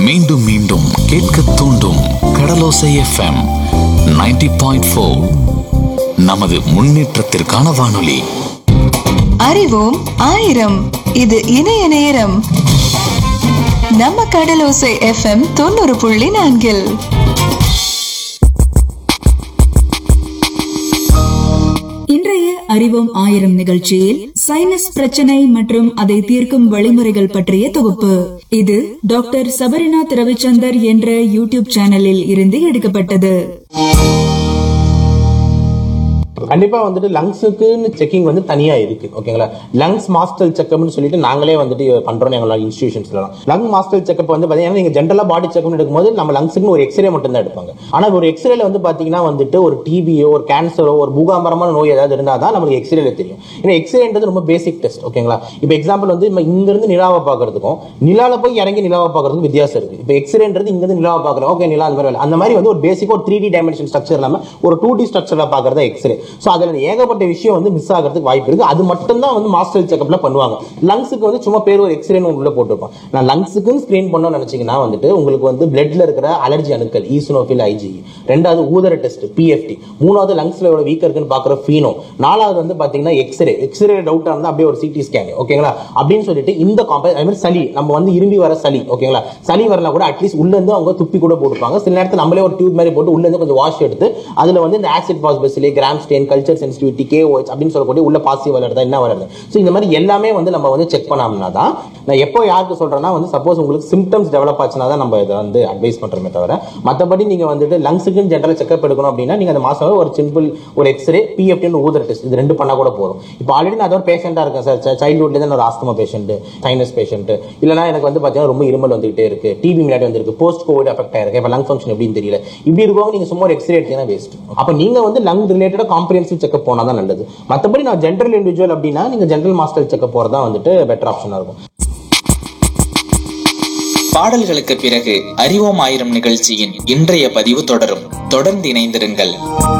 மீண்டும் மீண்டும் கேட்க தூண்டும் கடலோசை எஃப்எம் 90.4 பாயிண்ட் நமது முன்னேற்றத்திற்கான வானொலி அறிவோம் ஆயிரம் இது இணைய நேரம் நம்ம கடலோசை எஃப்எம் தொண்ணூறு புள்ளி நான்கில் இன்றைய அறிவோம் ஆயிரம் நிகழ்ச்சியில் சைனஸ் பிரச்சனை மற்றும் அதை தீர்க்கும் வழிமுறைகள் பற்றிய தொகுப்பு இது டாக்டர் சபரிநாத் ரவிச்சந்தர் என்ற யூடியூப் சேனலில் இருந்து எடுக்கப்பட்டது கண்டிப்பா வந்துட்டு லங்ஸுக்குன்னு செக்கிங் வந்து தனியா இருக்கு ஓகேங்களா லங்ஸ் மாஸ்டர் செக்அப்னு சொல்லிட்டு நாங்களே வந்துட்டு பண்றோம் எங்களோட இன்ஸ்டியூஷன்ஸ்லாம் லங் மாஸ்டர் செக்அப் வந்து பாத்தீங்கன்னா நீங்க ஜென்ரலா பாடி செக்அப் எடுக்கும்போது நம்ம லங்ஸுக்கு ஒரு எக்ஸ்ரே மட்டும் தான் எடுப்பாங்க ஆனா ஒரு எக்ஸ்ரேல வந்து பாத்தீங்கன்னா வந்துட்டு ஒரு டிபியோ ஒரு கேன்சரோ ஒரு பூகாம்பரமான நோய் ஏதாவது இருந்தா தான் நமக்கு எக்ஸ்ரேல தெரியும் ஏன்னா எக்ஸ்ரேன்றது ரொம்ப பேசிக் டெஸ்ட் ஓகேங்களா இப்போ எக்ஸாம்பிள் வந்து நம்ம இங்க இருந்து நிலாவை பாக்குறதுக்கும் நிலால போய் இறங்கி நிலாவை பாக்குறதுக்கும் வித்தியாசம் இருக்கு இப்போ எக்ஸ்ரேன்றது இங்க இருந்து நிலாவை பாக்குறோம் ஓகே நிலா அந்த மாதிரி வேலை. அந்த மாதிரி வந்து ஒரு பேசிக் ஒரு த்ரீ டி டைமென்ஷன் ஸ்ட்ரக்சர் இல்லாம ஒரு டூ டி ஸ்ட்ரக்சர்ல பாக்குறதா எக்ஸ்ரே ஸோ அதில் ஏகப்பட்ட விஷயம் வந்து மிஸ் ஆகிறதுக்கு வாய்ப்பு இருக்கு அது மட்டும் தான் வந்து மாஸ்டர் செக்அப்ல பண்ணுவாங்க லங்ஸுக்கு வந்து சும்மா பேர் ஒரு எக்ஸ்ரேன்னு உள்ள போட்டுருப்பான் நான் லங்ஸுக்குன்னு ஸ்கிரீன் பண்ணணும்னு நினைச்சீங்கன்னா வந்துட்டு உங்களுக்கு வந்து பிளட்ல இருக்கிற அலர்ஜி அணுக்கள் ஈசனோஃபில் ஐஜி ரெண்டாவது ஊதர டெஸ்ட் பிஎஃப்டி மூணாவது லங்ஸ்ல எவ்வளவு வீக்கா இருக்குன்னு பாக்குற ஃபீனோ நாலாவது வந்து பாத்தீங்கன்னா எக்ஸ்ரே எக்ஸ்ரே டவுட்டா இருந்தா அப்படியே ஒரு சிடி ஸ்கேன் ஓகேங்களா அப்படின்னு சொல்லிட்டு இந்த காம்பே அதே மாதிரி சளி நம்ம வந்து இரும்பி வர சளி ஓகேங்களா சளி வரலாம் கூட அட்லீஸ்ட் உள்ள இருந்து அவங்க துப்பி கூட போட்டுப்பாங்க சில நேரத்தில் நம்மளே ஒரு டியூப் மாதிரி போட்டு உள்ள இருந்து கொஞ்சம் வாஷ் எடுத்து அதுல வந்து இந்த ஆசிட் பாஸ்பெசிலே gram stain culture sensitivity KOH அப்படின்னு சொல்லக்கூடிய உள்ள பாசிட்டிவ் வளருதா என்ன வளருது ஸோ இந்த மாதிரி எல்லாமே வந்து நம்ம வந்து செக் பண்ணோம்னா தான் நான் எப்போ யாருக்கு சொல்றேன்னா வந்து சப்போஸ் உங்களுக்கு சிம்டம்ஸ் டெவலப் ஆச்சுன்னா தான் நம்ம இதை வந்து அட்வைஸ் பண்றோமே தவிர மற்றபடி நீங்க வந்துட்டு லங்ஸுக்குன்னு ஜென்ரல் செக்அப் எடுக்கணும் அப்படின்னா நீங்க அந்த மாசம் ஒரு சிம்பிள் ஒரு எக்ஸ்ரே பிஎஃப்டின்னு ஊதர் டெஸ்ட் இது ரெண்டு பண்ணா கூட போதும் இப்போ ஆல்ரெடி நான் ஒரு பேஷண்டா இருக்கேன் சார் சைல்ட்ஹுட்ல இருந்து ஒரு ஆஸ்தமா பேஷண்ட் சைனஸ் பேஷண்ட் இல்லைனா எனக்கு வந்து பாத்தீங்கன்னா ரொம்ப இருமல் வந்துகிட்டே இருக்கு டிபி முன்னாடி வந்திருக்கு போஸ்ட் கோவிட் அஃபெக்ட் ஆயிருக்கு இப்போ லங் ஃபங்க்ஷன் எப்படின்னு தெரியல இப்படி இருக்கவங்க நீங்க சும்மா ஒரு எக்ஸ்ரே எடுத்தீங்கன்னா வேஸ்ட் அப்போ நீங்க வந்து லங் ரிலேட்டடா காம்ப்ரிஹென்சிவ் செக்அப் போனா தான் நல்லது மற்றபடி நான் ஜென்ரல் இண்டிவிஜுவல் அப்படின்னா நீங்க ஜென்ரல் மாஸ்டர் செக்அப் போறதா வந்துட்டு பெட்டர் ஆப்ஷனா இருக்கும் பாடல்களுக்கு பிறகு அறிவோம் ஆயிரம் நிகழ்ச்சியின் இன்றைய பதிவு தொடரும் தொடர்ந்து இணைந்திருங்கள்